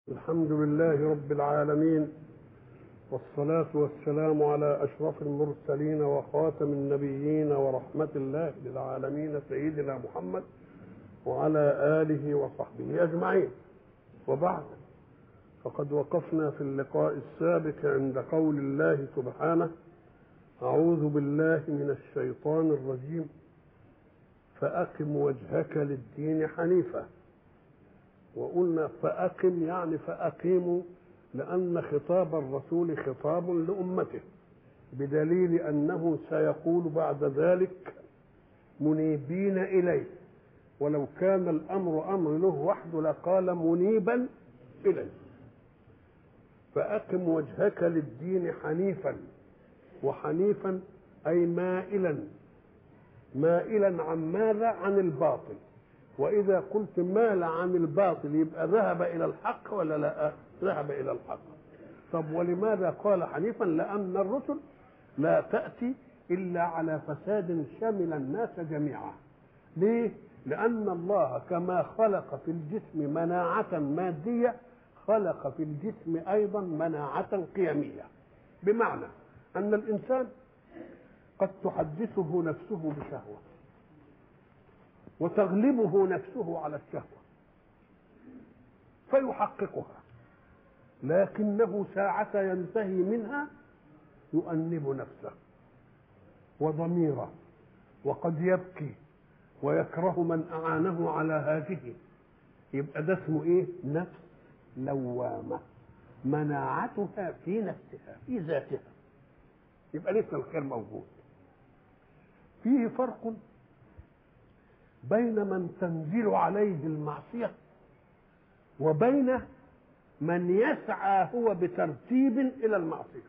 الحمد لله رب العالمين والصلاة والسلام على أشرف المرسلين وخاتم النبيين ورحمة الله للعالمين سيدنا محمد وعلى آله وصحبه أجمعين وبعد فقد وقفنا في اللقاء السابق عند قول الله سبحانه أعوذ بالله من الشيطان الرجيم فأقم وجهك للدين حنيفا وقلنا فأقم يعني فأقيموا لأن خطاب الرسول خطاب لأمته بدليل أنه سيقول بعد ذلك منيبين إليه ولو كان الأمر أمر له وحده لقال منيبا إليه فأقم وجهك للدين حنيفا وحنيفا أي مائلا مائلا عن ماذا عن الباطل واذا قلت مال عن الباطل يبقى ذهب الى الحق ولا لا ذهب الى الحق طب ولماذا قال حنيفا لان الرسل لا تاتي الا على فساد شمل الناس جميعا ليه لان الله كما خلق في الجسم مناعه ماديه خلق في الجسم ايضا مناعه قيميه بمعنى ان الانسان قد تحدثه نفسه بشهوه وتغلبه نفسه على الشهوه فيحققها لكنه ساعة ينتهي منها يؤنب نفسه وضميره وقد يبكي ويكره من أعانه على هذه يبقى ده اسمه ايه نفس لوامة مناعتها في نفسها في ذاتها يبقى لسه الخير موجود فيه فرق بين من تنزل عليه المعصية وبين من يسعى هو بترتيب إلى المعصية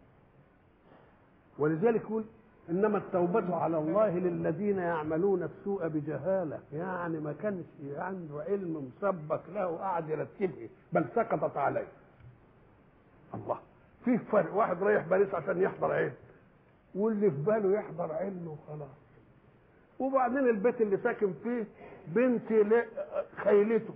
ولذلك يقول إنما التوبة على الله للذين يعملون السوء بجهالة يعني ما كانش عنده علم مسبق له قاعد يرتبه بل سقطت عليه الله في فرق واحد رايح باريس عشان يحضر علم واللي في باله يحضر علم وخلاص وبعدين البيت اللي ساكن فيه بنت خيلته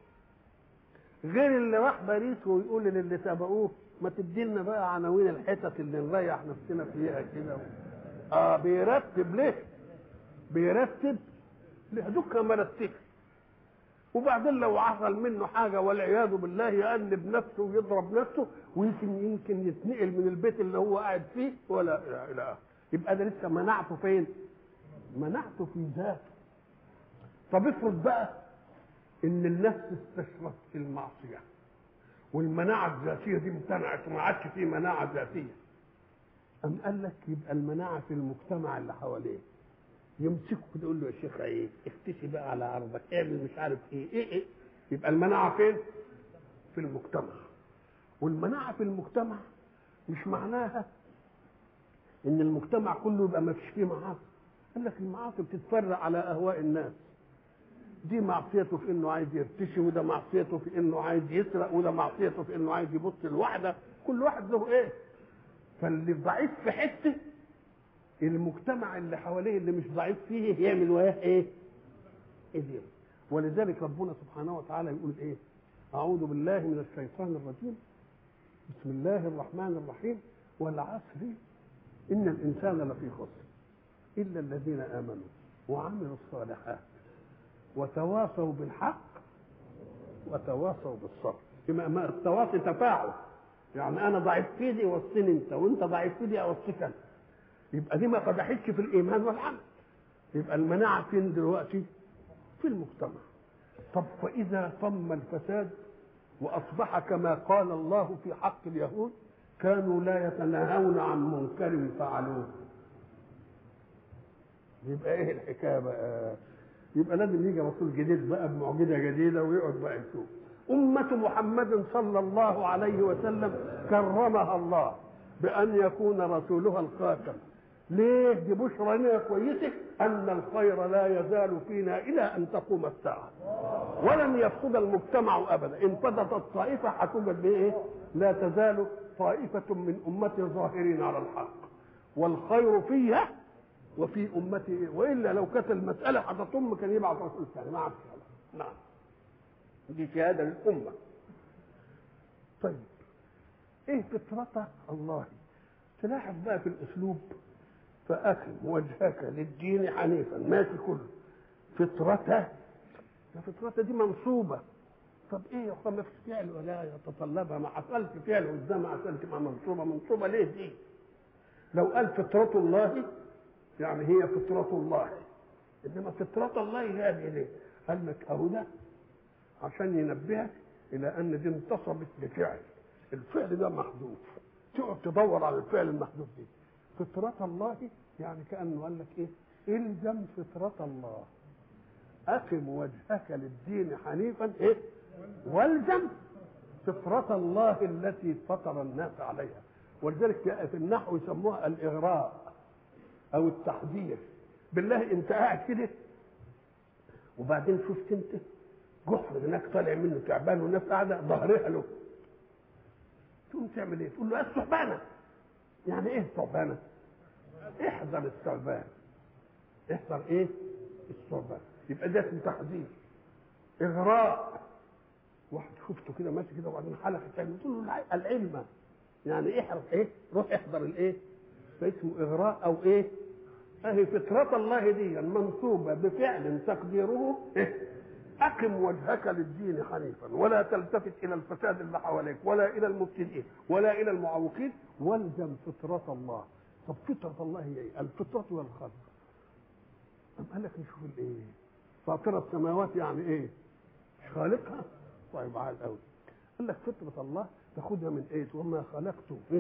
غير اللي راح باريس ويقول للي سبقوه ما تدينا بقى عناوين الحتت اللي نريح نفسنا فيها كده اه بيرتب ليه بيرتب ليه دوكا مرتب وبعدين لو حصل منه حاجه والعياذ بالله يأنب نفسه ويضرب نفسه ويمكن يمكن يتنقل من البيت اللي هو قاعد فيه ولا لا يبقى ده لسه مناعته فين؟ منعته في ذاته طب افرض بقى ان النفس استشرت في المعصيه والمناعه الذاتيه دي امتنعت وما عادش في مناعه ذاتيه أم قال لك يبقى المناعه في المجتمع اللي حواليه يمسكه كده يقول له يا شيخ ايه اختشي بقى على عرضك اعمل مش عارف ايه ايه ايه يبقى المناعه فين؟ في المجتمع والمناعه في المجتمع مش معناها ان المجتمع كله يبقى ما فيش فيه معاصي قال لك المعاصي بتتفرع على اهواء الناس دي معصيته في انه عايز يرتشي وده معصيته في انه عايز يسرق وده معصيته في انه عايز يبص لوحده كل واحد له ايه فاللي ضعيف في حته المجتمع اللي حواليه اللي مش ضعيف فيه يعمل وياه ايه ايه ولذلك ربنا سبحانه وتعالى يقول ايه اعوذ بالله من الشيطان الرجيم بسم الله الرحمن الرحيم والعصر ان الانسان لفي خسر إلا الذين آمنوا وعملوا الصالحات وتواصوا بالحق وتواصوا بالصبر كما التواصي تفاعل يعني أنا ضعيف في دي وصيني أنت وأنت ضعيف في دي أوصيك أنا يبقى دي ما قدحتش في الإيمان والعمل يبقى المناعة فين دلوقتي؟ في المجتمع طب فإذا طم الفساد وأصبح كما قال الله في حق اليهود كانوا لا يتناهون عن منكر فعلوه يبقى ايه الحكايه بقى يبقى لازم يجي رسول جديد بقى بمعجزه جديده ويقعد بقى يشوف أمة محمد صلى الله عليه وسلم كرمها الله بأن يكون رسولها الخاتم ليه دي بشرى لنا كويسة أن الخير لا يزال فينا إلى أن تقوم الساعة ولن يفسد المجتمع أبدا إن فسدت الطائفة هتوجد بإيه لا تزال طائفة من أمتي ظاهرين على الحق والخير فيها وفي امتي والا لو كانت المساله هتطم كان يبعث رسول ثاني ما عرفش نعم دي شهاده للامه طيب ايه فطرة الله تلاحظ بقى في الاسلوب فاقم وجهك للدين حنيفا ماشي كله فطرته فطرته دي منصوبه طب ايه يا اخوان ما فيش فعل ولا يتطلبها ما حصلش فعل قدام عشان تبقى منصوبه منصوبه ليه دي؟ لو قال فطرة الله يعني هي فطرة الله انما فطرة الله هذه ليه؟ قال لك اهو ده عشان ينبهك الى ان دي انتصبت بفعل الفعل ده محذوف تقعد تدور على الفعل المحذوف دي فطرة الله يعني كأنه قال لك ايه الزم فطرة الله أقم وجهك للدين حنيفا ايه والزم فطرة الله التي فطر الناس عليها ولذلك في النحو يسموها الإغراء أو التحذير بالله أنت قاعد كده وبعدين شفت أنت جحر هناك طالع منه تعبان والناس قاعدة ظهرها له تقوم تعمل ايه؟ تقول له ايه الثعبانة؟ يعني ايه الثعبانة؟ احذر الثعبان احذر ايه؟ الثعبان يبقى ده اسمه تحذير اغراء واحد شفته كده ماشي كده وبعدين حلق الثاني تقول له العلم يعني احرص ايه؟ روح احضر الايه؟ فاسمه اغراء او ايه؟ اهي فطرة الله دي منصوبة بفعل تقديره إيه؟ أقم وجهك للدين حنيفا ولا تلتفت إلى الفساد اللي حواليك ولا إلى المبتدئين ولا إلى المعوقين والزم فطرة الله طب فطرة الله هي إيه؟ الفطرة والخلق طب قال لك نشوف الإيه؟ فاطر السماوات يعني إيه؟ مش خالقها؟ طيب عال قوي قال لك فطرة الله تاخدها من إيه؟ وما خلقت إيه؟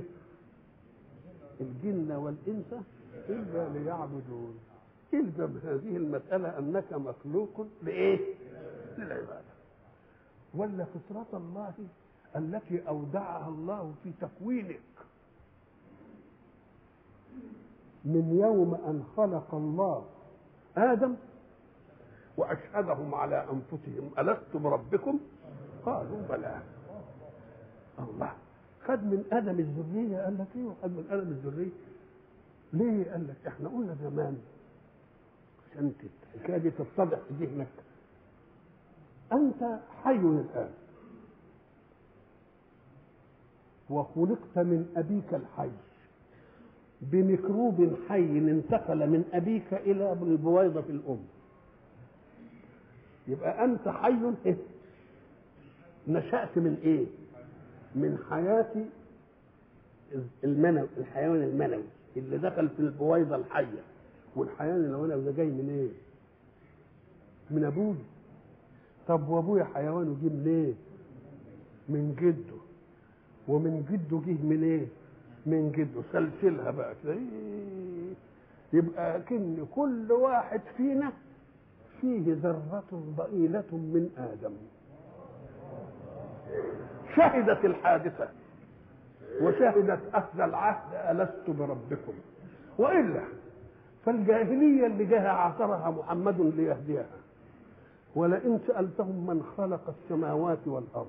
الجن والإنس إلا ليعبدون الزم هذه المسألة أنك مخلوق لإيه؟ للعبادة ولا فطرة الله التي أودعها الله في تكوينك من يوم أن خلق الله آدم وأشهدهم على أنفسهم ألست بربكم؟ قالوا بلى الله خد من آدم الذرية قال لك إيه وخد من آدم الذرية ليه؟ قال لك إحنا قلنا زمان عشان الحكاية دي تتضح في ذهنك أنت حي الآن وخلقت من أبيك الحي بميكروب حي انتقل من أبيك إلى البويضة في الأم يبقى أنت حي إيه؟ نشأت من إيه؟ من حياة المنوي الحيوان المنوي اللي دخل في البويضة الحية والحيوان المنوي ده جاي من إيه؟ من أبوه طب وابويا حيوان وجه من ايه؟ من جده ومن جده جه من ايه؟ من جده سلسلها بقى كده يبقى كن كل واحد فينا فيه ذرة ضئيلة من آدم شهدت الحادثة وشهدت أخذ العهد ألست بربكم وإلا فالجاهلية اللي جاها عاصرها محمد ليهديها ولئن سألتهم من خلق السماوات والأرض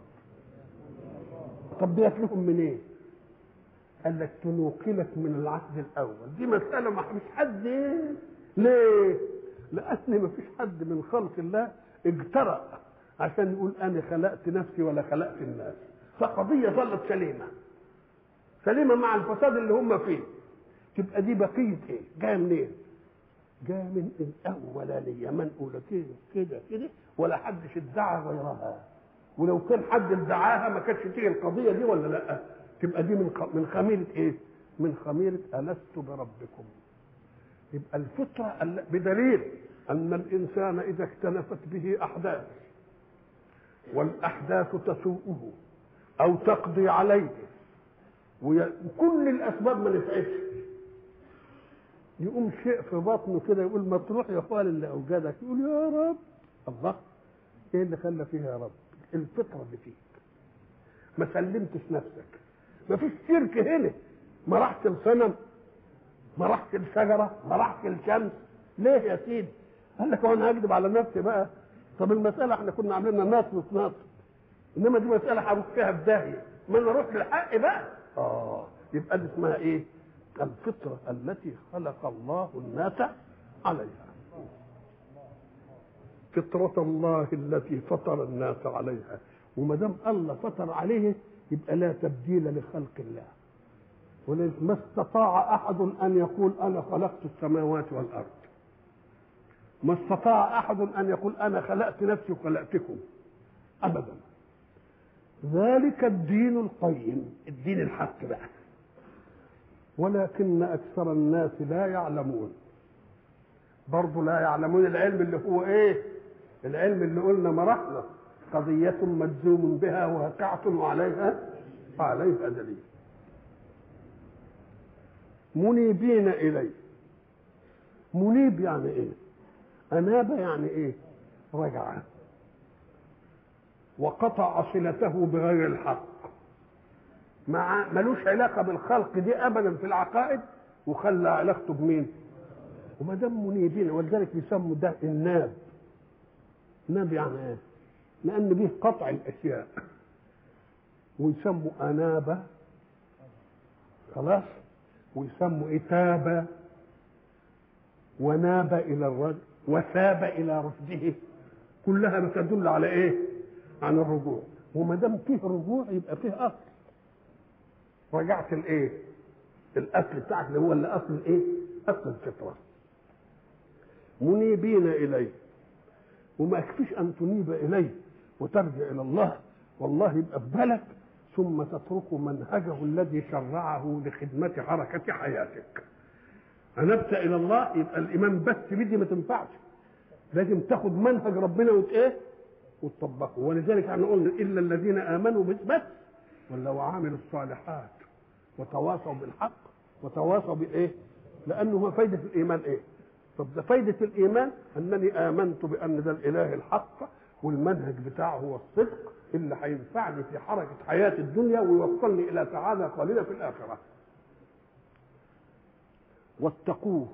طب ديت لهم من ايه؟ قال لك تنوقلك من العهد الأول دي مسألة ما فيش حد ايه؟ ليه؟ لأن ما فيش حد من خلق الله اجترأ عشان يقول أنا خلقت نفسي ولا خلقت الناس فقضية ظلت سليمة سليمة مع الفساد اللي هم فيه تبقى دي بقية ايه؟ جاية منين؟ إيه؟ جاء من الأولانية منقولة كده كده كده ولا حدش ادعى غيرها ولو كان حد ادعاها ما كانتش تيجي القضية دي ولا لا تبقى دي من من خميرة ايه؟ من خميرة ألست بربكم يبقى الفطرة بدليل أن الإنسان إذا اكتنفت به أحداث والأحداث تسوءه أو تقضي عليه وكل الأسباب ما نفعتش يقوم شيء في بطنه كده يقول ما تروح يا اخوان اللي اوجدك يقول يا رب الله ايه اللي خلى فيها يا رب الفطره اللي فيك ما سلمتش نفسك ما فيش شرك هنا ما رحت الصنم ما رحت الشجره ما رحت الشمس ليه يا سيدي قال لك انا هكذب على نفسي بقى طب المساله احنا كنا عاملينها ناس ناس انما دي مساله هروح فيها في داهيه ما انا اروح للحق بقى اه يبقى دي اسمها ايه الفطرة التي خلق الله الناس عليها فطرة الله التي فطر الناس عليها وما دام الله فتر عليه يبقى لا تبديل لخلق الله ولذلك ما استطاع احد ان يقول انا خلقت السماوات والارض ما استطاع احد ان يقول انا خلقت نفسي وخلقتكم ابدا ذلك الدين القيم الدين الحق بقى ولكن اكثر الناس لا يعلمون برضه لا يعلمون العلم اللي هو ايه العلم اللي قلنا مراحله قضية مجزوم بها واقعة وعليها وعليها دليل منيبين إليه منيب يعني إيه أناب يعني إيه رجع وقطع صلته بغير الحق مع ملوش علاقة بالخلق دي أبدا في العقائد وخلى علاقته بمين وما دام منيبين ولذلك بيسموا ده الناب ناب يعني ايه لان به قطع الاشياء ويسموا انابه خلاص ويسموا اتابه وناب الى الرجل وثاب الى رشده كلها بتدل على ايه عن الرجوع وما دام فيه رجوع يبقى فيه اصل رجعت الايه الاصل بتاعك اللي هو اللي اصل الايه اصل الفطره منيبين اليه وما يكفيش ان تنيب اليه وترجع الى الله والله يبقى في بالك ثم تترك منهجه الذي شرعه لخدمة حركة حياتك أنبت إلى الله يبقى الإيمان بس بدي ما تنفعش لازم تاخد منهج ربنا وت إيه وتطبقه ولذلك احنا قلنا إلا الذين آمنوا بس ولا وعملوا الصالحات وتواصوا بالحق وتواصوا بالإيه لأنه هو فايدة الإيمان إيه طب ده فايدة الإيمان أنني آمنت بأن ده الإله الحق والمنهج بتاعه هو الصدق اللي هينفعني في حركة حياة الدنيا ويوصلني إلى سعادة قليلة في الآخرة واتقوه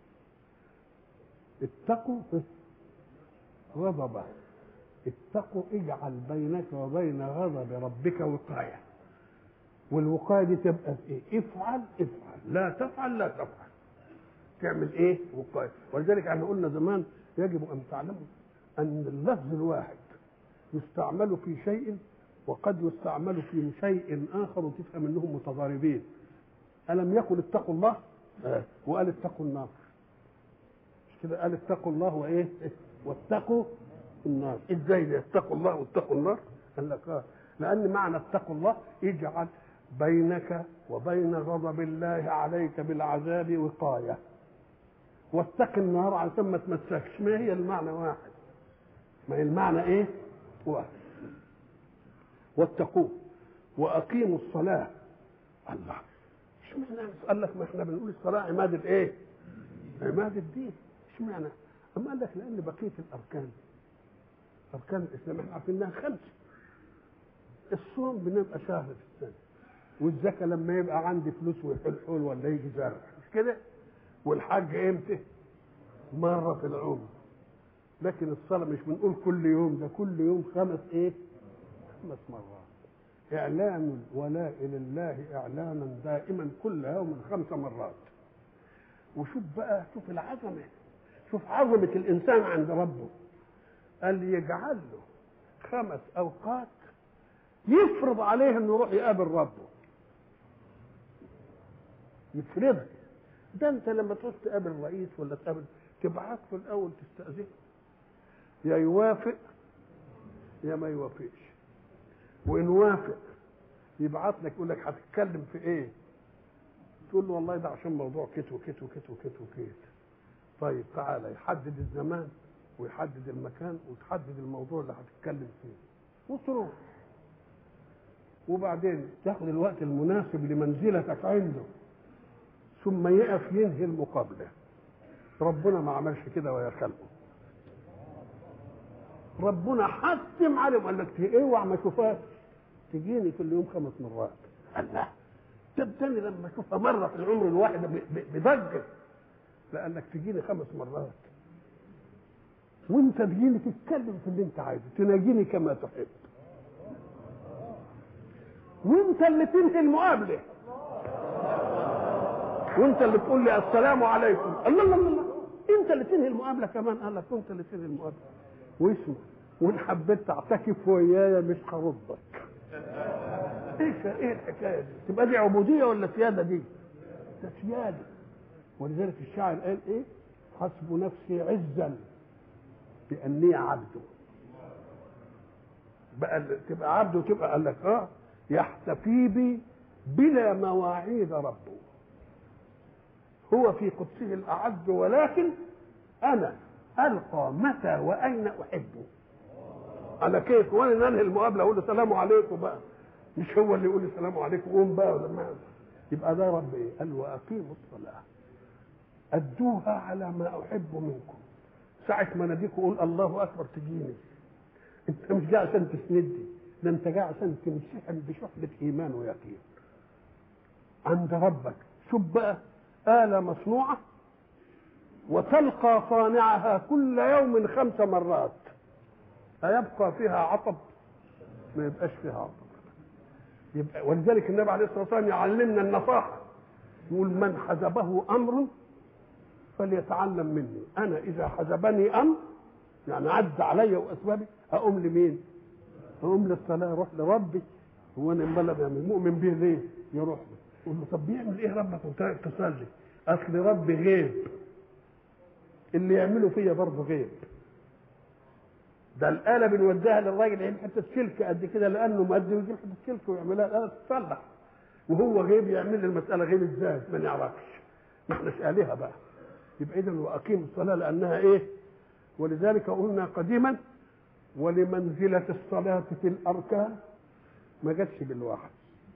اتقوا غضبه اتقوا اجعل بينك وبين غضب ربك وقاية والوقاية دي تبقى في ايه افعل افعل لا تفعل لا تفعل تعمل ايه وقاية ولذلك احنا قلنا زمان يجب ان تعلموا ان اللفظ الواحد يستعمل في شيء وقد يستعمل في شيء اخر وتفهم انهم متضاربين الم يقل اتقوا الله وقال اتقوا النار مش كده قال اتقوا الله وايه واتقوا النار ازاي ده اتقوا الله واتقوا النار قال لك اه لان معنى اتقوا الله اجعل بينك وبين غضب الله عليك بالعذاب وقايه واتق النار علشان ما تمسكش ما هي المعنى واحد ما هي المعنى ايه واحد واتقوه واقيموا الصلاه الله اشمعنى قال لك ما احنا بنقول الصلاه عماد الايه عماد الدين اشمعنى اما قال لك لان بقيه الاركان اركان الاسلام احنا عارفين انها خمسه الصوم بنبقى شهر في السنه والزكاه لما يبقى عندي فلوس ويحل حول ولا يجي زرع مش كده والحج امتى مره في العمر لكن الصلاه مش بنقول كل يوم ده كل يوم خمس ايه خمس مرات اعلان الولاء لله اعلانا دائما كل يوم خمس مرات وشوف بقى شوف العظمه شوف عظمه الانسان عند ربه قال يجعل له خمس اوقات يفرض عليه انه يروح يقابل ربه يفرضها ده انت لما تروح تقابل الرئيس ولا تقابل تبعت له الاول تستاذنه يا يوافق يا ما يوافقش وان وافق يبعت لك يقول لك هتتكلم في ايه تقول له والله ده عشان موضوع كت وكت وكت وكت وكت طيب تعالى يحدد الزمان ويحدد المكان وتحدد الموضوع اللي هتتكلم فيه وتروح وبعدين تاخد الوقت المناسب لمنزلتك عنده ثم يقف ينهي المقابله ربنا ما عملش كده ويا خلقه ربنا حتم عليهم قال لك اوعى ما اشوفهاش تجيني كل يوم خمس مرات الله تبتني لما اشوفها مره في العمر الواحد بضجه لانك تجيني خمس مرات وانت تجيني تتكلم في اللي انت عايزه تناجيني كما تحب وانت اللي تنهي المقابله وانت اللي تقول لي السلام عليكم الله الله الله انت اللي تنهي المقابله كمان قال لك انت اللي تنهي المقابله واسمع وان حبيت تعتكف ويايا مش هردك ايش ايه الحكايه دي تبقى دي عبوديه ولا سياده دي ده سياده ولذلك الشاعر قال ايه حسب نفسي عزا باني عبده بقى تبقى عبده وتبقى قال لك اه يحتفي بي بلا مواعيد ربه هو في قدسه الاعز ولكن انا القى متى واين احبه على كيف وانا ننهي المقابله اقول له السلام عليكم بقى مش هو اللي يقول لي السلام عليكم قوم بقى ولا ما يبقى ده رب ايه؟ قال واقيموا الصلاه ادوها على ما احب منكم ساعة ما ناديك وقول الله اكبر تجيني انت مش جاي عشان تسندني ده انت جاي عشان تمسحن بشحنة ايمان ويقين عند ربك شوف بقى آلة مصنوعة وتلقى صانعها كل يوم خمس مرات أيبقى فيها عطب؟ ما يبقاش فيها عطب يبقى ولذلك النبي عليه الصلاة والسلام يعلمنا النصاحة يقول من حزبه أمر فليتعلم مني أنا إذا حزبني أمر يعني عد علي وأسبابي أقوم لمين؟ أقوم للصلاة أروح لربي هو أنا امال بيعمل مؤمن به ليه؟ يروح له يقول له طب بيعمل إيه ربك وأنت تصلي؟ أصل ربي غيب اللي يعمله فيا برضه غيب ده الآلة بنوديها للراجل يجيب حتة سلك قد كده لأنه مؤدي ويجيب حتة سلك ويعملها الآلة تتصلح وهو غيب يعمل لي المسألة غيب ازاي؟ ما نعرفش ما احناش آلهة بقى يبقى إذا وأقيم الصلاة لأنها إيه؟ ولذلك قلنا قديما ولمنزلة الصلاة في الأركان ما جاتش بالواحد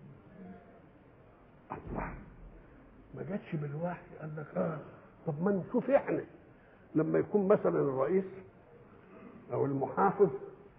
الله ما جاتش بالواحد قال لك اه طب ما نشوف احنا لما يكون مثلا الرئيس او المحافظ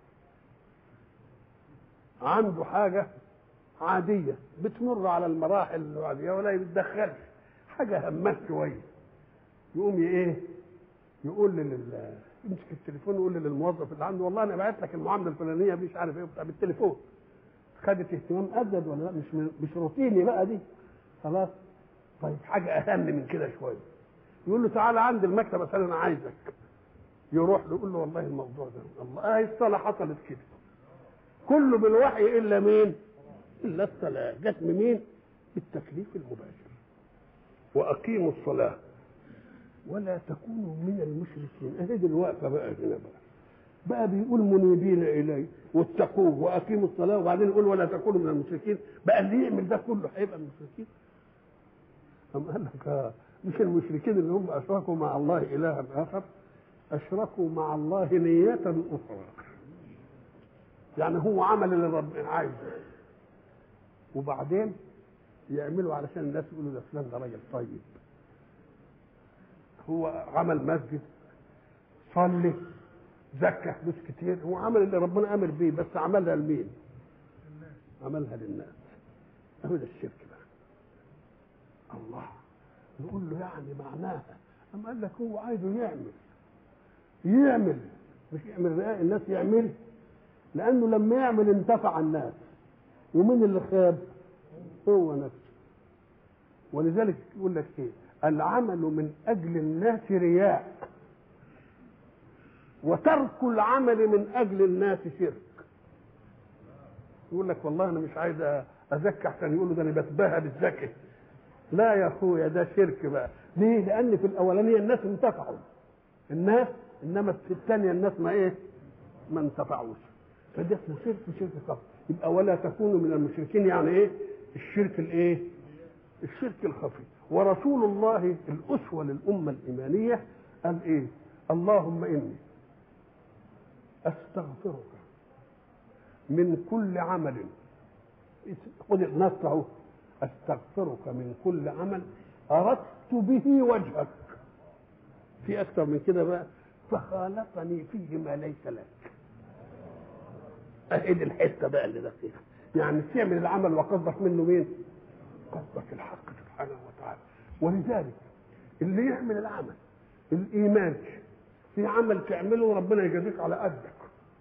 عنده حاجة عادية بتمر على المراحل العادية ولا يتدخلش حاجة همات شوية يقوم ايه يقول لل يمسك التليفون يقول للموظف اللي عنده والله انا بعت لك المعامله الفلانيه مش عارف ايه بتاع بالتليفون خدت اهتمام ازيد ولا لا مش مش روتيني بقى دي خلاص طيب حاجه اهم من كده شويه يقول له تعالى عند المكتب عشان انا عايزك يروح له يقول له والله الموضوع ده الله اه الصلاه حصلت كده كله بالوحي الا مين؟ الا الصلاه جت من مين؟ بالتكليف المباشر واقيموا الصلاه ولا تكونوا من المشركين اهي دي الوقفه بقى هنا بقى بقى بيقول منيبين اليه واتقوه واقيموا الصلاه وبعدين يقول ولا تكونوا من المشركين بقى اللي يعمل ده كله هيبقى من المشركين أم قال لك آه مش المشركين اللي هم اشركوا مع الله الها اخر اشركوا مع الله نية اخرى يعني هو عمل اللي ربنا عايزه وبعدين يعملوا علشان الناس يقولوا ده فلان ده راجل طيب هو عمل مسجد صلي زكى فلوس كتير هو عمل اللي ربنا امر بيه بس عملها لمين؟ عملها للناس هو ده الشرك بقى الله نقول له يعني معناها أم قال لك هو عايزه يعمل يعمل مش يعمل رئاء الناس يعمل لانه لما يعمل انتفع الناس ومين اللي خاب هو نفسه ولذلك يقول لك ايه العمل من اجل الناس رياء وترك العمل من اجل الناس شرك يقول لك والله انا مش عايز ازكي عشان يقولوا ده انا بتباهى بالزكاه لا يا اخويا ده شرك بقى ليه لان في الاولانيه الناس انتفعوا الناس انما في الثانيه الناس ما ايه ما انتفعوش فده اسمه شرك وشرك خفي يبقى ولا تكونوا من المشركين يعني ايه الشرك الايه الشرك الخفي ورسول الله الاسوه للامه الايمانيه قال ايه اللهم اني استغفرك من كل عمل خد النص اهو استغفرك من كل عمل اردت به وجهك في اكثر من كده بقى فخالفني فيه ما ليس لك اهي دي الحته بقى اللي دقيقه يعني تعمل العمل وقصدك منه مين قصدك الحق سبحانه وتعالى ولذلك اللي يعمل العمل الايمان في عمل تعمله ربنا يجازيك على قدك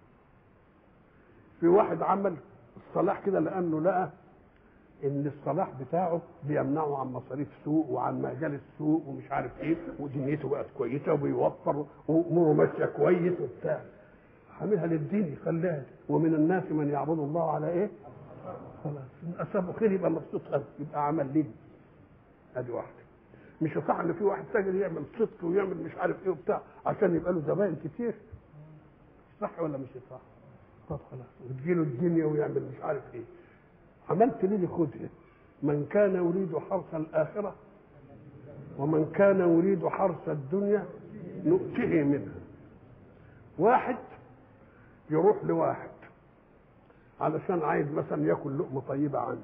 في واحد عمل الصلاح كده لانه لقى ان الصلاح بتاعه بيمنعه عن مصاريف سوق وعن مجال السوق ومش عارف ايه ودنيته بقت كويسه وبيوفر واموره ماشيه كويس وبتاع حاملها للدين خلاها ومن الناس من يعبد الله على ايه؟ خلاص ان اصابه خير يبقى مبسوط قوي يبقى عمل لي ادي واحده مش صح ان في واحد تاجر يعمل صدق ويعمل مش عارف ايه وبتاع عشان يبقى له زباين كتير صح ولا مش صح؟ طب خلاص وتجيله الدنيا ويعمل مش عارف ايه عملت ليه خدها من كان يريد حرث الاخره ومن كان يريد حرث الدنيا نؤته منها واحد يروح لواحد علشان عايز مثلا ياكل لقمه طيبه عنده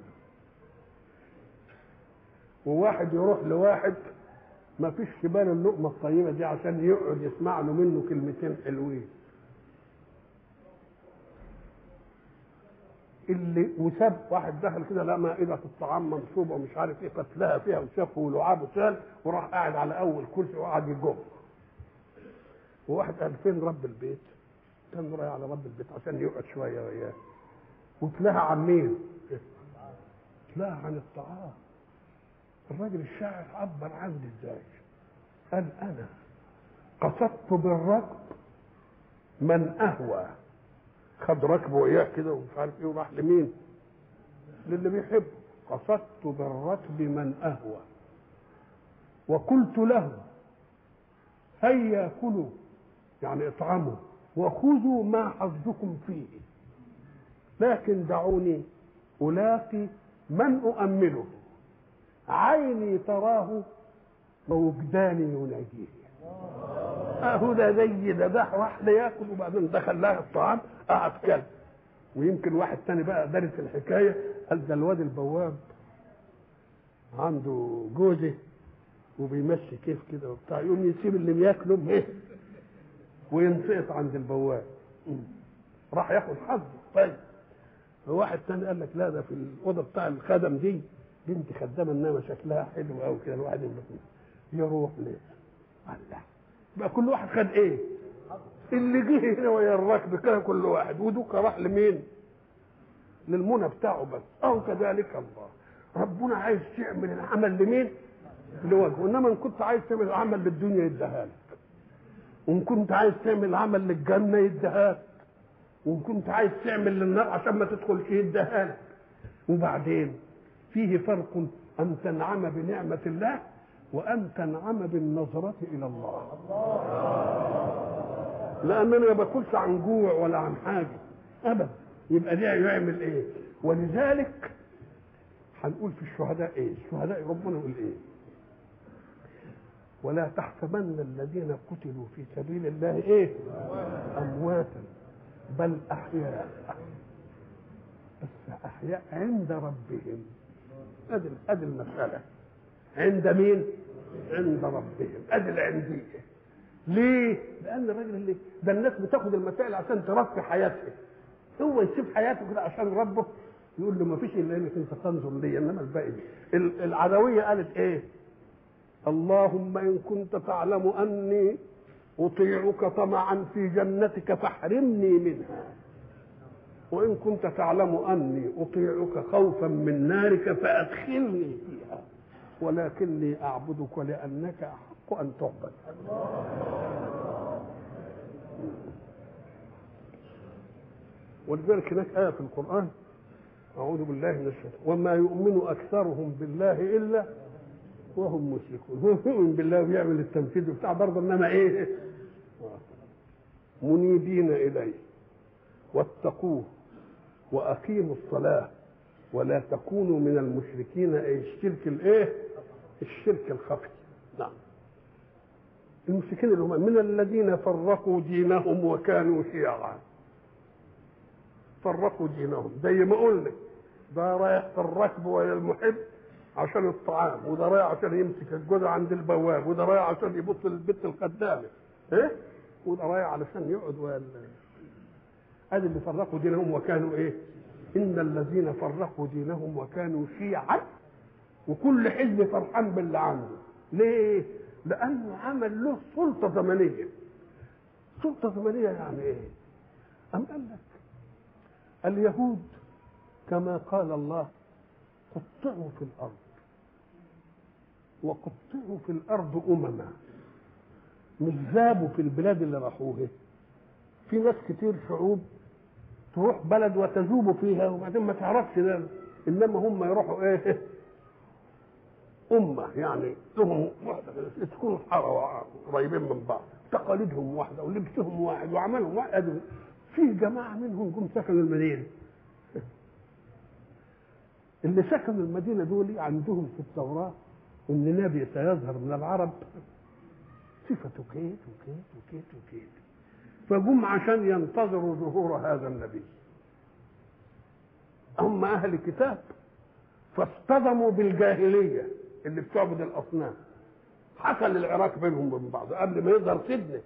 وواحد يروح لواحد ما فيش في باله اللقمه الطيبه دي عشان يقعد يسمع له منه كلمتين حلوين اللي وساب واحد دخل كده لقى مائدة الطعام منصوبة ومش عارف ايه فتلها فيها وشافه ولعابه سال وراح قاعد على أول كرسي وقعد يجر وواحد قال فين رب البيت؟ كان رايح على رب البيت عشان يقعد شوية وياه وتلاها عن مين؟ تلاها عن الطعام الراجل الشاعر عبر عني ازاي؟ قال أنا قصدت بالركب من أهوى خد ركبه وإياه كده ومش عارف ايه وراح لمين؟ للي بيحبه قصدت بالركب من أهوى وقلت له هيا كلوا يعني اطعموا وخذوا ما حظكم فيه لكن دعوني ألاقي من أؤمله عيني تراه ووجداني يناجيه اهو ده زي ده ده راح لياكل وبعدين دخل لها الطعام قعد كل ويمكن واحد تاني بقى دارس الحكايه قال ده الواد البواب عنده جوزه وبيمشي كيف كده وبتاع يقوم يسيب اللي بياكله ايه وينسقط عند البواب راح ياخد حظه طيب واحد تاني قال لك لا ده في الاوضه بتاع الخدم دي بنت خدامه انما شكلها حلو قوي كده الواحد يروح ليه الله بقى كل واحد خد ايه اللي جه هنا ويا الركب كده كل واحد ودوك راح لمين للمنى بتاعه بس او كذلك الله ربنا عايز تعمل العمل لمين لوجهه انما ان كنت عايز تعمل العمل للدنيا يديها لك وان كنت عايز تعمل عمل للجنه يديها لك وان كنت عايز تعمل للنار عشان ما تدخلش يديها لك وبعدين فيه فرق ان تنعم بنعمه الله وأن تنعم بالنظرة إلى الله لأننا ما باكلش عن جوع ولا عن حاجة أبدا يبقى ده يعمل إيه ولذلك هنقول في الشهداء إيه الشهداء ربنا يقول إيه ولا تحسبن الذين قتلوا في سبيل الله إيه أمواتا بل أحياء بس أحياء عند ربهم أدي أدي المسألة عند مين؟ عند ربهم ادي العنديه ليه؟ لان الراجل اللي ده الناس بتاخد المسائل عشان ترفي حياتها هو يسيب حياته كده عشان ربه يقول له ما فيش الا انك انت تنظر لي انما الباقي العدويه قالت ايه؟ اللهم ان كنت تعلم اني اطيعك طمعا في جنتك فاحرمني منها وان كنت تعلم اني اطيعك خوفا من نارك فادخلني فيها ولكني أعبدك لأنك أحق أن تعبد ولذلك هناك آية في القرآن أعوذ بالله من الشيطان وما يؤمن أكثرهم بالله إلا وهم مشركون هو يؤمن بالله ويعمل التنفيذ بتاع برضه إنما إيه منيبين إليه واتقوه وأقيموا الصلاة ولا تكونوا من المشركين أي الشرك الإيه؟ الشرك الخفي نعم المشركين اللي هم من الذين فرقوا دينهم وكانوا شيعا فرقوا دينهم زي ما قلنا ده رايح في الركب ويا المحب عشان الطعام وده رايح عشان يمسك الجزء عند البواب وده رايح عشان يبص للبت الخدامه ايه وده رايح علشان يقعد ويا ادي اللي فرقوا دينهم وكانوا ايه ان الذين فرقوا دينهم وكانوا شيعا وكل حزب فرحان باللي عنده ليه لانه عمل له سلطه زمنيه سلطه زمنيه يعني ايه ام قال لك اليهود كما قال الله قطعوا في الارض وقطعوا في الارض امما مش ذابوا في البلاد اللي راحوها في ناس كتير شعوب تروح بلد وتذوب فيها وبعدين ما تعرفش ده انما هم يروحوا ايه أمة يعني لهم واحدة تكونوا حارة قريبين من بعض تقاليدهم واحدة ولبسهم واحد وعملهم واحد في جماعة منهم جم سكنوا المدينة اللي سكنوا المدينة دول عندهم في التوراة إن نبي سيظهر من العرب صفته كيت وكيت وكيت وكيت فجم عشان ينتظروا ظهور هذا النبي هم أهل الكتاب فاصطدموا بالجاهلية اللي بتعبد الأصنام حصل العراك بينهم وبين بعض قبل ما يظهر سيدنا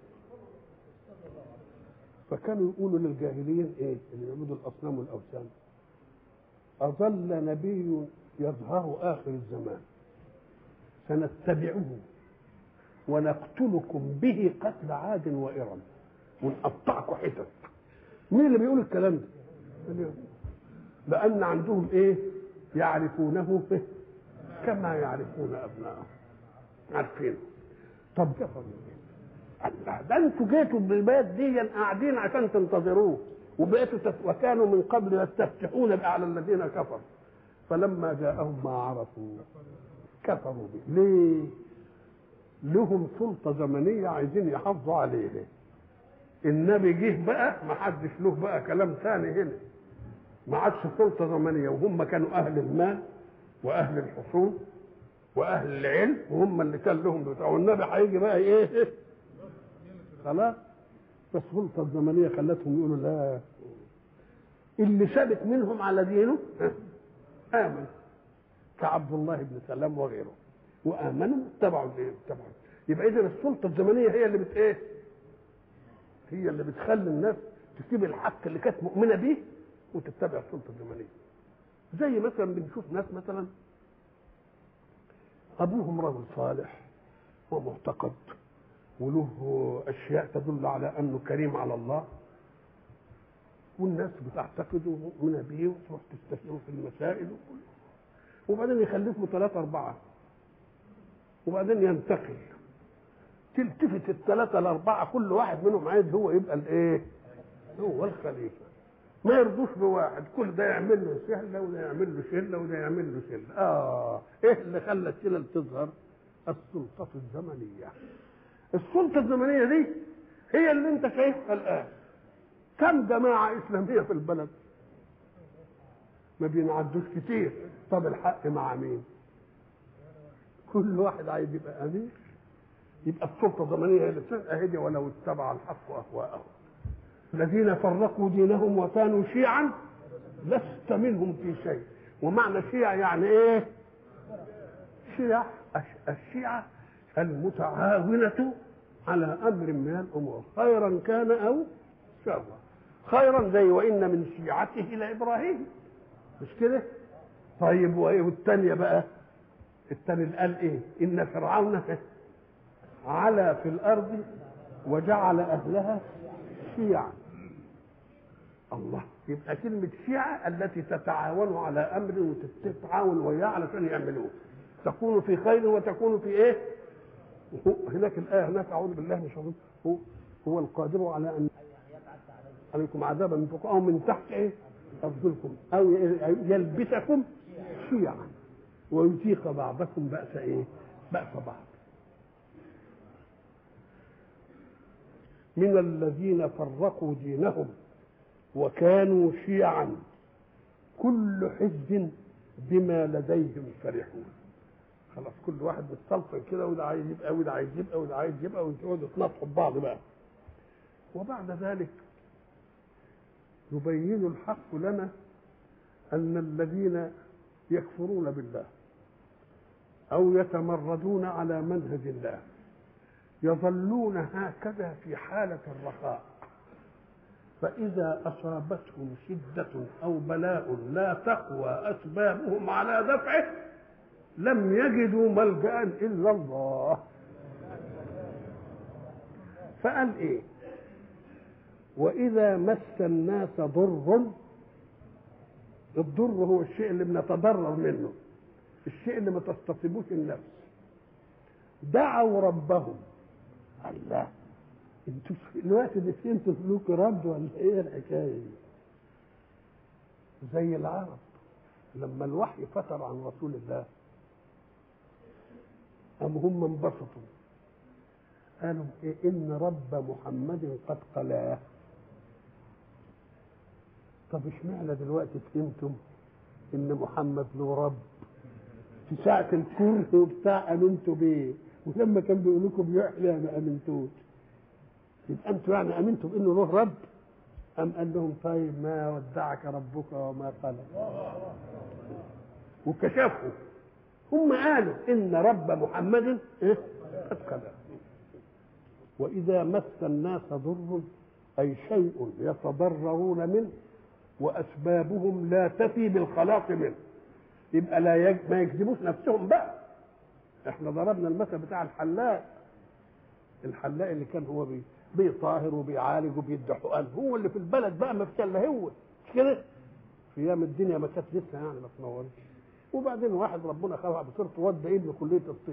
فكانوا يقولوا للجاهليين ايه اللي يعبدوا الاصنام والاوثان اظل نبي يظهر اخر الزمان سنتبعه ونقتلكم به قتل عاد وارم ونقطعكم حتت مين اللي بيقول الكلام ده لان عندهم ايه يعرفونه كما يعرفون ابنائهم عارفين طب كفروا ده انتوا جيتوا بالبلد دي قاعدين عشان تنتظروه وبقيتوا تف... وكانوا من قبل يستفتحون على الذين كفروا فلما جاءهم ما عرفوا كفروا به ليه؟ لهم سلطة زمنية عايزين يحافظوا عليها النبي جه بقى ما حدش له بقى كلام ثاني هنا ما عادش سلطة زمنية وهم كانوا أهل المال وأهل الحصول وأهل العلم وهم اللي كان لهم بتاع والنبي هيجي بقى إيه خلاص فالسلطة الزمنية خلتهم يقولوا لا اللي ثابت منهم على دينه آمن كعبد الله بن سلام وغيره وآمنوا اتبعوا الايه؟ اتبعوا يبقى إذا السلطة الزمنية هي اللي بت إيه؟ هي اللي بتخلي الناس تسيب الحق اللي كانت مؤمنة بيه وتتبع السلطة الزمنية زي مثلا بنشوف ناس مثلا أبوهم رجل صالح ومعتقد وله اشياء تدل على انه كريم على الله والناس بتعتقد ومؤمنه به وتروح تستشيره في المسائل وكله وبعدين يخلفوا ثلاثة أربعة وبعدين ينتقل تلتفت الثلاثة الأربعة كل واحد منهم عايز هو يبقى الإيه؟ هو الخليفة ما يرضوش بواحد كل ده يعمل له سهلة وده يعمل له شلة وده يعمل له شلة آه إيه اللي خلى الشلل تظهر؟ السلطة الزمنية السلطة الزمنية دي هي اللي انت شايفها الآن كم جماعة إسلامية في البلد ما بينعدوش كتير طب الحق مع مين كل واحد عايز يبقى أمير يبقى السلطة الزمنية هي اللي اهدي ولو اتبع الحق أهواءهم الذين فرقوا دينهم وكانوا شيعا لست منهم في شيء ومعنى شيع يعني ايه شيع الشيعة المتعاونة على أمر من الأمور خيرا كان أو شرا خيرا زي وإن من شيعته لإبراهيم مش كده طيب والثانية بقى الثاني قال إيه إن فرعون علا في الأرض وجعل أهلها شيعا الله يبقى كلمة شيعة التي تتعاون على أمر وتتعاون وياه علشان يعملوه تكون في خير وتكون في إيه هناك الآية هناك أعوذ بالله من الشيطان هو هو القادر على أن عليكم عذابا من فوق أو من تحت إيه أرجلكم أو يلبسكم شيعا ويذيق بعضكم بأس إيه بأس بعض من الذين فرقوا دينهم وكانوا شيعا كل حزب بما لديهم فرحون خلاص كل واحد مستلطن كده وده عايز يبقى وده عايز يبقى وده عايز يبقى وتقعدوا تنطحوا ببعض بقى وبعد ذلك يبين الحق لنا ان الذين يكفرون بالله او يتمردون على منهج الله يظلون هكذا في حاله الرخاء فإذا أصابتهم شدة أو بلاء لا تقوى أسبابهم على دفعه لم يجدوا ملجأ إلا الله فقال إيه وإذا مس الناس ضر الضر هو الشيء اللي بنتضرر منه الشيء اللي ما تستصيبوش النفس دعوا ربهم الله انتوا في الوقت ده انتوا سلوك رد ولا ايه الحكايه دي؟ زي العرب لما الوحي فتر عن رسول الله أم هم انبسطوا قالوا إيه إن رب محمد قد قلاه طب اشمعنى دلوقتي فهمتم إن محمد له رب في ساعة الكره وبتاع أمنتوا بيه ولما كان بيقول لكم يحيى ما أمنتوش يبقى أنتوا يعني أمنتوا بإنه له رب أم قال لهم طيب ما ودعك ربك وما قلى وكشفوا هم قالوا إن رب محمد إيه؟ قد قلى وإذا مس الناس ضر أي شيء يتضررون منه وأسبابهم لا تفي بالخلاص منه يبقى لا يج... ما يكذبوش نفسهم بقى احنا ضربنا المثل بتاع الحلاق الحلاق اللي كان هو بي بيطاهر وبيعالج وبيدي حقن هو اللي في البلد بقى ما فيش الا هو مش كده في ايام الدنيا ما كانت لسه يعني ما تنورش وبعدين واحد ربنا خلق بصيرته ودى ابنه كليه الطب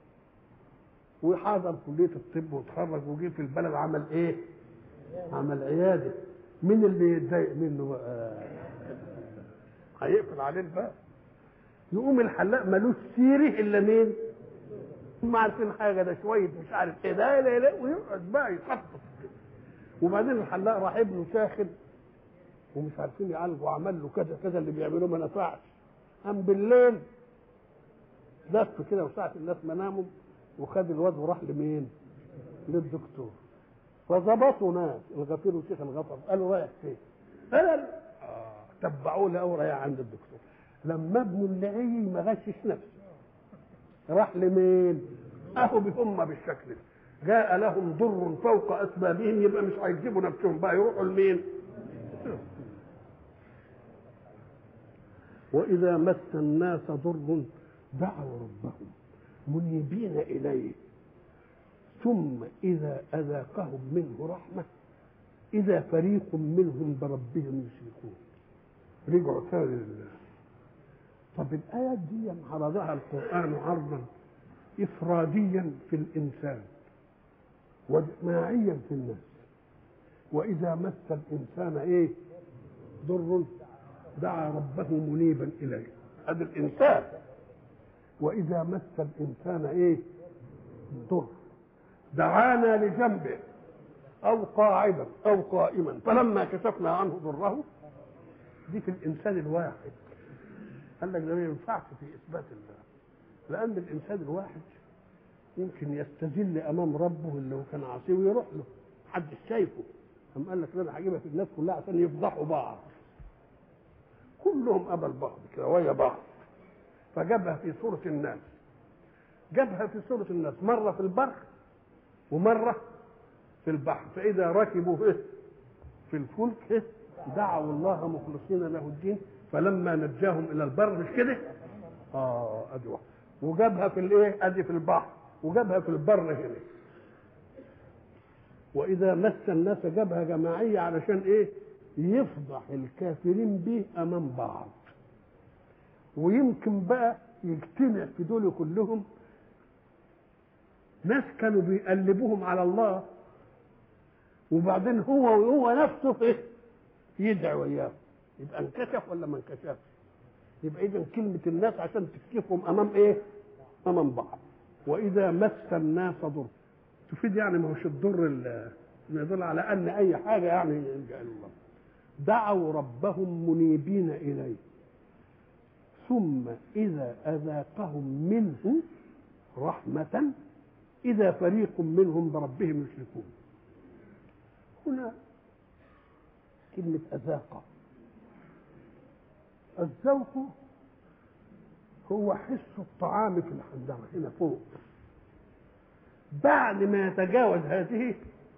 وحضر كليه الطب وتخرج وجه في البلد عمل ايه؟ عمل عياده مين اللي يتضايق منه بقى؟ هيقفل عليه الباب يقوم الحلاق ملوش سيره الا مين؟ هم عارفين حاجه ده شويه مش عارف ايه ده لا لا ويقعد بقى يخطط وبعدين الحلاق راح ابنه ساخن ومش عارفين يعالجوا وعمل له كذا كذا اللي بيعملوه ما نفعش قام بالليل لف كده وساعة الناس ما ناموا وخد الواد وراح لمين؟ للدكتور فظبطوا ناس الغفير وشيخ الغفر قالوا رايح فين؟ قال آه تبعوه لقوا رايح عند الدكتور لما ابنه اللي عي ما غشش نفسه راح لمين؟ اهو هم بالشكل ده جاء لهم ضر فوق اسبابهم يبقى مش هيجيبوا نفسهم بقى يروحوا لمين؟ واذا مس الناس ضر دعوا ربهم منيبين اليه ثم اذا اذاقهم منه رحمه اذا فريق منهم بربهم يشركون رجعوا ثاني لله طب الآيات دي عرضها القرآن عرضا إفراديا في الإنسان وجماعيا في الناس وإذا مس الإنسان إيه ضر دعا ربه منيبا إليه هذا الإنسان وإذا مس الإنسان إيه ضر دعانا لجنبه أو قاعدا أو قائما فلما كشفنا عنه ضره دي في الإنسان الواحد قال لك ده ما ينفعش في اثبات الله لان الانسان الواحد يمكن يستذل امام ربه اللي هو كان عاصيه ويروح له محدش شايفه قام قال لك انا هجيبها في الناس كلها عشان يفضحوا بعض كلهم قبل بعض كده ويا بعض فجابها في سورة الناس جابها في سورة الناس مرة في البر ومرة في البحر فإذا ركبوا في الفلك دعوا الله مخلصين له الدين فلما نجاهم الى البر مش كده اه ادي واحد وجابها في الايه ادي في البحر وجابها في البر هنا واذا مس الناس جابها جماعيه علشان ايه يفضح الكافرين به امام بعض ويمكن بقى يجتمع في دول كلهم ناس كانوا بيقلبوهم على الله وبعدين هو وهو نفسه ايه يدعي وياه يبقى انكشف ولا ما انكشفش يبقى اذا كلمه الناس عشان تكشفهم امام ايه امام بعض واذا مس الناس ضر تفيد يعني ما هوش الضر اللي يدل على ان اي حاجه يعني يلجا الله دعوا ربهم منيبين اليه ثم اذا اذاقهم منه رحمه اذا فريق منهم بربهم يشركون هنا كلمه اذاق الذوق هو حس الطعام في الحنجرة هنا فوق بعد ما يتجاوز هذه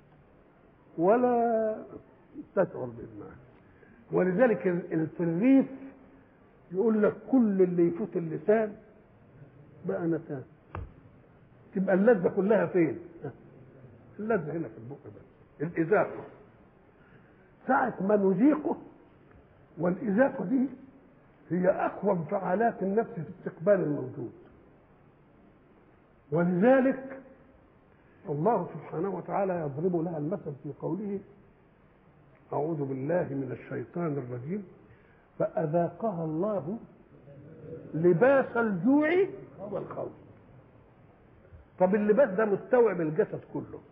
ولا تشعر بالماء ولذلك في الريف يقول لك كل اللي يفوت اللسان بقى نتان تبقى اللذة كلها فين؟ اللذة هنا في البق بس الإذاقة ساعة ما نذيقه والإذاقة دي هي اقوى انفعالات النفس في استقبال الموجود ولذلك الله سبحانه وتعالى يضرب لها المثل في قوله أعوذ بالله من الشيطان الرجيم فأذاقها الله لباس الجوع والخوف طب اللباس ده مستوعب الجسد كله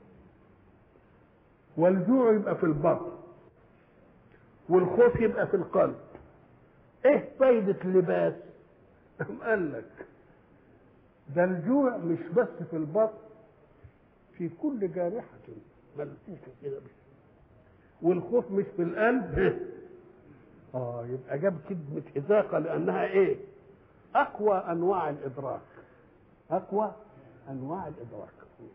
والجوع يبقى في البطن والخوف يبقى في القلب ايه فايدة اللباس قال لك ده الجوع مش بس في البطن في كل جارحة ملفوفة كده بس والخوف مش في القلب اه يبقى جاب كلمة إذاقة لأنها إيه؟ أقوى أنواع الإدراك أقوى أنواع الإدراك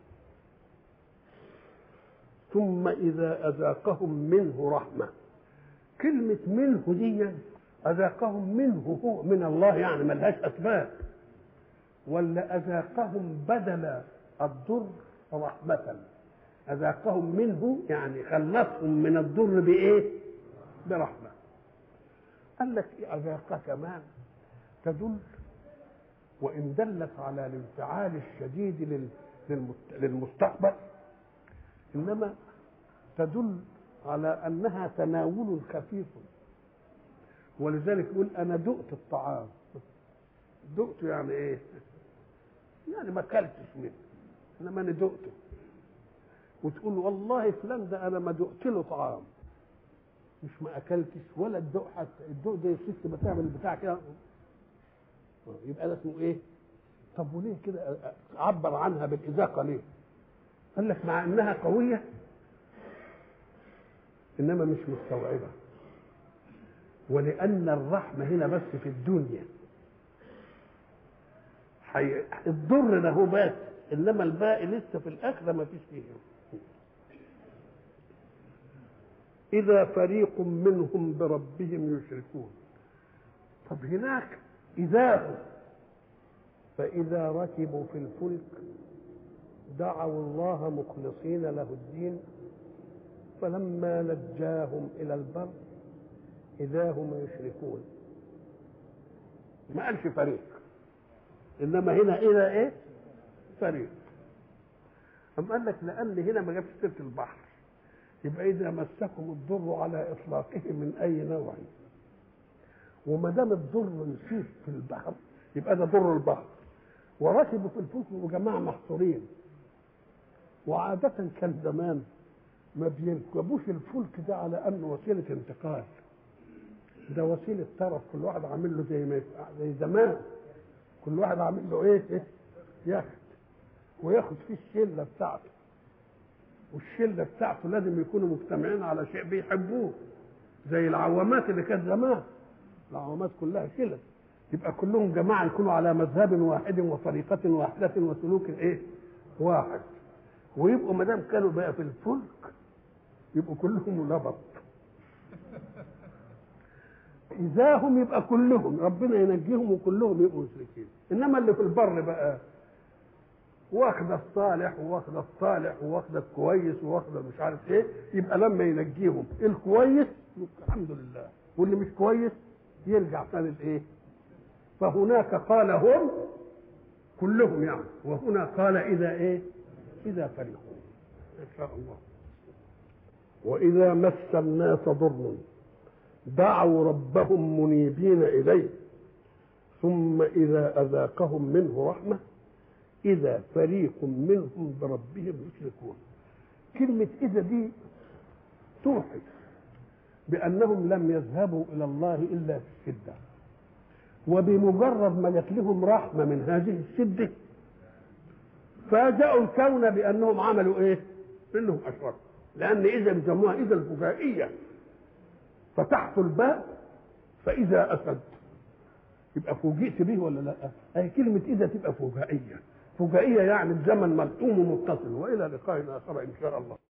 ثم إذا أذاقهم منه رحمة كلمة منه دي أذاقهم منه هو من الله يعني ملهاش أسباب ولا أذاقهم بدل الضر رحمة أذاقهم منه يعني خلصهم من الضر بإيه؟ برحمة قال لك أذاق كمان تدل وإن دلت على الانفعال الشديد للمستقبل إنما تدل على أنها تناول خفيف ولذلك يقول أنا دقت الطعام دقت يعني إيه؟ يعني ما أكلتش منه إنما أنا دقته وتقول والله فلان ده أنا ما دقت له طعام مش ما اكلتش ولا الدوق حتى الدوق ده الست بتعمل البتاع كده يبقى ده اسمه ايه؟ طب وليه كده عبر عنها بالاذاقه ليه؟ قال لك مع انها قويه انما مش مستوعبه ولان الرحمه هنا بس في الدنيا حي... الضر له بس انما الباقي لسه في الاخره ما فيش فيه إذا فريق منهم بربهم يشركون طب هناك إذا هم فإذا ركبوا في الفلك دعوا الله مخلصين له الدين فلما نجاهم إلى البر إذا هم يشركون ما قالش فريق إنما هنا إذا إيه فريق أم قال لك لأن هنا ما جابش سيرة البحر يبقى إذا مسكم الضر على إطلاقه من أي نوع وما دام الضر يصيب في البحر يبقى ده ضر البحر وركبوا في الفلك وجماعة محصورين وعادة كان زمان ما بيركبوش الفلك ده على أنه وسيلة انتقال ده وسيلة طرف كل واحد عامل له زي ما زي زمان كل واحد عامل له ايه, إيه؟ يخت وياخد فيه الشله بتاعته والشله بتاعته لازم يكونوا مجتمعين على شيء بيحبوه زي العوامات اللي كانت زمان العوامات كلها كده يبقى كلهم جماعه يكونوا على مذهب واحد وطريقه واحده وسلوك ايه واحد ويبقوا ما دام كانوا بقى في الفلك يبقوا كلهم لبط اذا هم يبقى كلهم ربنا ينجيهم وكلهم يبقوا مشركين انما اللي في البر بقى واخده الصالح واخده الصالح واخده الكويس واخده مش عارف ايه يبقى لما ينجيهم الكويس الحمد لله واللي مش كويس يرجع ثاني الايه فهناك قال هم كلهم يعني وهنا قال اذا ايه اذا فرحوا ان شاء الله واذا مس الناس ضر دعوا ربهم منيبين اليه ثم اذا اذاقهم منه رحمه إذا فريق منهم بربهم يشركون كلمة إذا دي توحي بأنهم لم يذهبوا إلى الله إلا في الشدة وبمجرد ما جت لهم رحمة من هذه الشدة فاجأوا الكون بأنهم عملوا إيه؟ إنهم أشركوا لأن إذا بيسموها إذا الفجائية فتحت الباب فإذا أسد يبقى فوجئت به ولا لا؟ أي كلمة إذا تبقى فجائية فجائية يعني الزمن ملحوم ومتصل وإلى لقاء آخر إن شاء الله